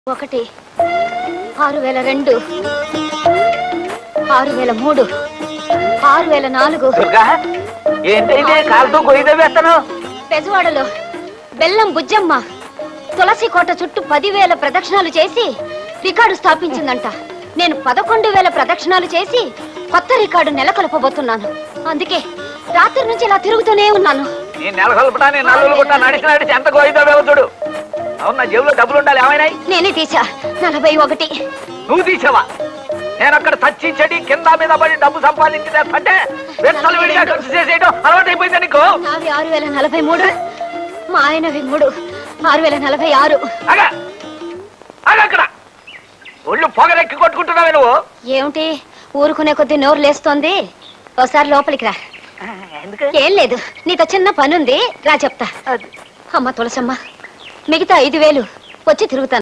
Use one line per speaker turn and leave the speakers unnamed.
ఒకటి ఆరు వేల రెండు ఆరు వేల మూడు ఆరు వేల నాలుగు
దుర్గా ఏంటైతే కాలుతో గొయ్యి వేస్తాను
పెజవాడలో బెల్లం బుజ్జమ్మ తులసి కోట చుట్టూ పదివేల ప్రదక్షిణాలు చేసి రికార్డు స్థాపించిందంట నేను పదకొండు వేల ప్రదక్షిణాలు చేసి కొత్త రికార్డు నెలకొల్పబోతున్నాను అందుకే రాత్రి నుంచి ఇలా తిరుగుతూనే ఉన్నాను
నీ నెల కలుపుటా నీ నల్లులు కొట్టా నడిచి నడిచి ఎంత గొయ్యిదావేవో చూడు అవును నా జేబులో డబ్బులు ఉండాలి ఏమైనాయి
నేనే తీసా నలభై ఒకటి
నువ్వు తీసావా నేను అక్కడ చచ్చి చెడి కింద మీద పడి డబ్బు సంపాదించి అంటే వెత్తలు విడిగా ఖర్చు చేసేయడం అలవాటైపోయింది నీకు
నావి ఆరు వేల నలభై మూడు మా ఆయనవి మూడు ఆరు వేల నలభై ఆరు
అగా అగా అక్కడ ఒళ్ళు పొగరెక్కి కొట్టుకుంటున్నావే నువ్వు
ఏమిటి ఊరుకునే కొద్దీ నోరు లేస్తోంది ఒకసారి లోపలికి రా
ఎందుకు
ఏం లేదు నీతో చిన్న పనుంది రా చెప్తా అమ్మ తులసమ్మ మిగతా ఐదు వేలు వచ్చి తిరుగుతాను